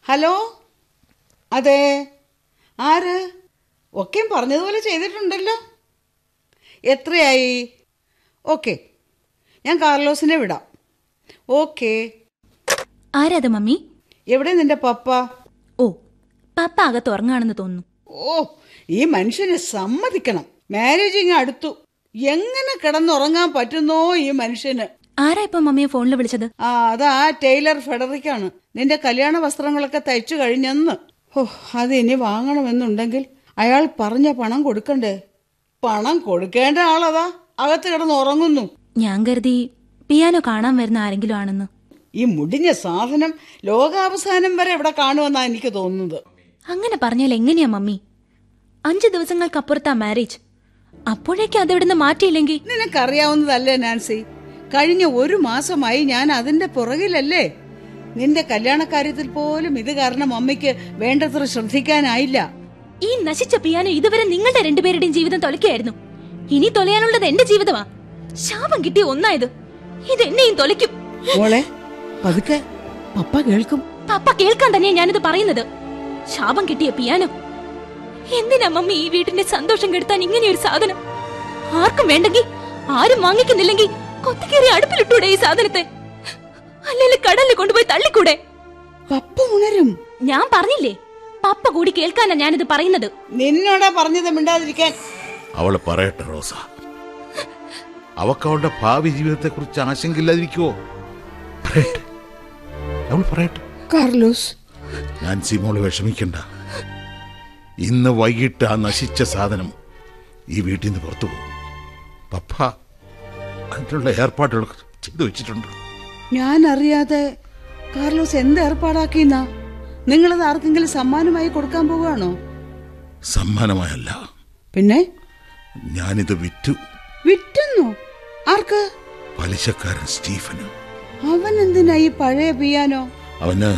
hello അതെ ആര് ഒക്കെയും പറഞ്ഞതുപോലെ ചെയ്തിട്ടുണ്ടല്ലോ എത്രയായി ഓക്കെ ഞാൻ കാർലോസിനെ വിടാം ഓക്കെ ആരാത് മമ്മി എവിടെ നിന്റെ പപ്പ ഓ പപ്പ അകത്ത് ഉറങ്ങാണെന്ന് തോന്നുന്നു ഓ ഈ മനുഷ്യനെ സമ്മതിക്കണം മാരേജ് ഇങ്ങ് അടുത്തു എങ്ങനെ കിടന്നുറങ്ങാൻ പറ്റുന്നോ ഈ മനുഷ്യന് ആരാ ഇപ്പൊ മമ്മിയെ ഫോണിൽ വിളിച്ചത് ആ അതാ ടൈലർ ഫെഡറിക്കാണ് നിന്റെ കല്യാണ വസ്ത്രങ്ങളൊക്കെ തയ്ച്ചു കഴിഞ്ഞെന്ന് ഓ അത് ഇനി വാങ്ങണമെന്നുണ്ടെങ്കിൽ അയാൾ പറഞ്ഞ പണം കൊടുക്കണ്ടേ പണം കൊടുക്കേണ്ട ആളതാ അകത്ത് കിടന്ന് ഉറങ്ങുന്നു ഞാൻ കരുതി പിയാനോ കാണാൻ വരുന്ന ആരെങ്കിലും ആണെന്ന് ഈ മുടിഞ്ഞ സാധനം ലോകാവസാനം വരെ ഇവിടെ കാണുമെന്നാ എനിക്ക് തോന്നുന്നത് അങ്ങനെ പറഞ്ഞാൽ എങ്ങനെയാ മമ്മി അഞ്ചു ദിവസങ്ങൾക്കപ്പുറത്താ മാരേജ് അപ്പോഴേക്ക് അതെവിടുന്ന് മാറ്റിയില്ലെങ്കിൽ നിനക്കറിയാവുന്നതല്ലേ നാൻസി കഴിഞ്ഞ ഒരു മാസമായി ഞാൻ അതിന്റെ പുറകിലല്ലേ നിന്റെ കല്യാണക്കാര്യത്തിൽ പോലും ഇത് കാരണം അമ്മയ്ക്ക് വേണ്ടത്ര ശ്രദ്ധിക്കാനായില്ല ഈ നശിച്ച പിയാനോ ഇതുവരെ നിങ്ങളുടെ രണ്ടുപേരുടെയും ജീവിതം തൊലയ്ക്കായിരുന്നു ഇനി തൊലയാനുള്ളത് എന്റെ ജീവിതമാ ശാപം കിട്ടിയ ഒന്നായത് ഇത് എന്നെയും തൊലയ്ക്കും മോളെ പതുക്കെ പപ്പ കേൾക്കും പപ്പ കേൾക്കാൻ തന്നെയാ ഞാനിത് പറയുന്നത് ശാപം കിട്ടിയ പിയാനോ എന്തിനാ മമ്മി ഈ വീട്ടിന്റെ സന്തോഷം കെടുത്താൻ ഇങ്ങനെ ഒരു സാധനം ആർക്കും വേണ്ടെങ്കിൽ ആരും വാങ്ങിക്കുന്നില്ലെങ്കിൽ കൊത്തിക്കേറി അടുപ്പിലിട്ടൂടെ ഈ സാധനത്തെ അല്ലെങ്കിൽ കടലിൽ കൊണ്ടുപോയി തള്ളിക്കൂടെ പപ്പ ഉണരും ഞാൻ പറഞ്ഞില്ലേ പപ്പ കൂടി കേൾക്കാനാ ഞാനിത് പറയുന്നത് നിന്നോടാ പറഞ്ഞത് മിണ്ടാതിരിക്കാൻ അവള് പറയട്ടെ റോസ അവക്ക് അവളുടെ ഭാവി ജീവിതത്തെ കുറിച്ച് ആശങ്കയില്ലാതിരിക്കുവോ പറയട്ടെ അവൾ പറയട്ടെ കാർലോസ് ഞാൻ സിമോള് വിഷമിക്കണ്ട ഇന്ന് വൈകിട്ട് ആ നശിച്ച സാധനം ഈ വീട്ടിൽ നിന്ന് പുറത്തു പോകും പപ്പ അതിനുള്ള ഏർപ്പാടുകൾ ചെയ്തു വെച്ചിട്ടുണ്ട് ഞാൻ അറിയാതെ കാർലോസ് എന്ത് ഏർപ്പാടാക്കിന്നാ നിങ്ങളത് ആർക്കെങ്കിലും സമ്മാനമായി കൊടുക്കാൻ പോവുകയാണോ സമ്മാനമായല്ല പിന്നെ ഞാനിത് വിറ്റു വിറ്റെന്നോ ആർക്ക് പലിശക്കാരൻ സ്റ്റീഫന് അവൻ എന്തിനാ ഈ പഴയ പിയാനോ അവന്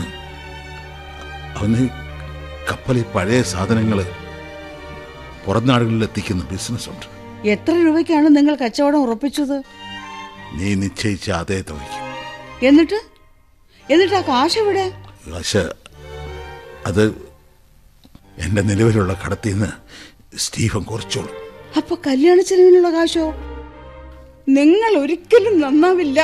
അവന് കപ്പലിൽ പഴയ സാധനങ്ങൾ പുറം നാടുകളിൽ എത്തിക്കുന്ന ബിസിനസ് ഉണ്ട് എത്ര രൂപയ്ക്കാണ് നിങ്ങൾ കച്ചവടം ഉറപ്പിച്ചത് നീ നിശ്ചയിച്ച അതേ തുകയ്ക്ക് എന്നിട്ട് എന്നിട്ട് ആ കാശ് എവിടെ കാശ് അത് എന്റെ നിലവിലുള്ള കടത്തിൽ നിന്ന് സ്റ്റീഫൻ കുറച്ചോളൂ അപ്പൊ കല്യാണ ചെലവിനുള്ള കാശോ നിങ്ങൾ ഒരിക്കലും നന്നാവില്ല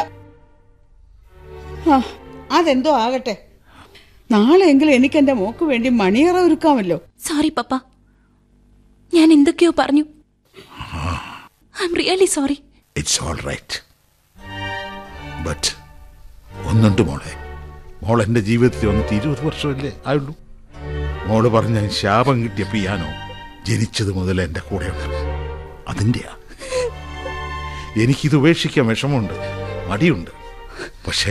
ആ അതെന്തോ ആകട്ടെ നാളെയെങ്കിലും എനിക്ക് എന്റെ മോക്ക് വേണ്ടി മണിയറ ഒരുക്കാമല്ലോ സോറി പപ്പ ഞാൻ എന്തൊക്കെയോ പറഞ്ഞു I'm really sorry it's all right but ഒന്നുണ്ട് മോളെ മോൾ എന്റെ ജീവിതത്തിൽ വന്നിട്ട് ഇരുപത് വർഷമല്ലേ ആയുള്ളൂ മോള് പറഞ്ഞ ശാപം കിട്ടിയ പിയാനോ ജനിച്ചത് മുതൽ എന്റെ കൂടെയുണ്ട് അതിൻ്റെയാ എനിക്കിത് ഉപേക്ഷിക്കാൻ വിഷമമുണ്ട് മടിയുണ്ട് പക്ഷേ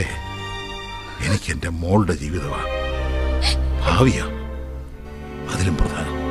എനിക്ക് എന്റെ മോളുടെ ജീവിതമാണ് ഭാവിയാ അതിലും പ്രധാനം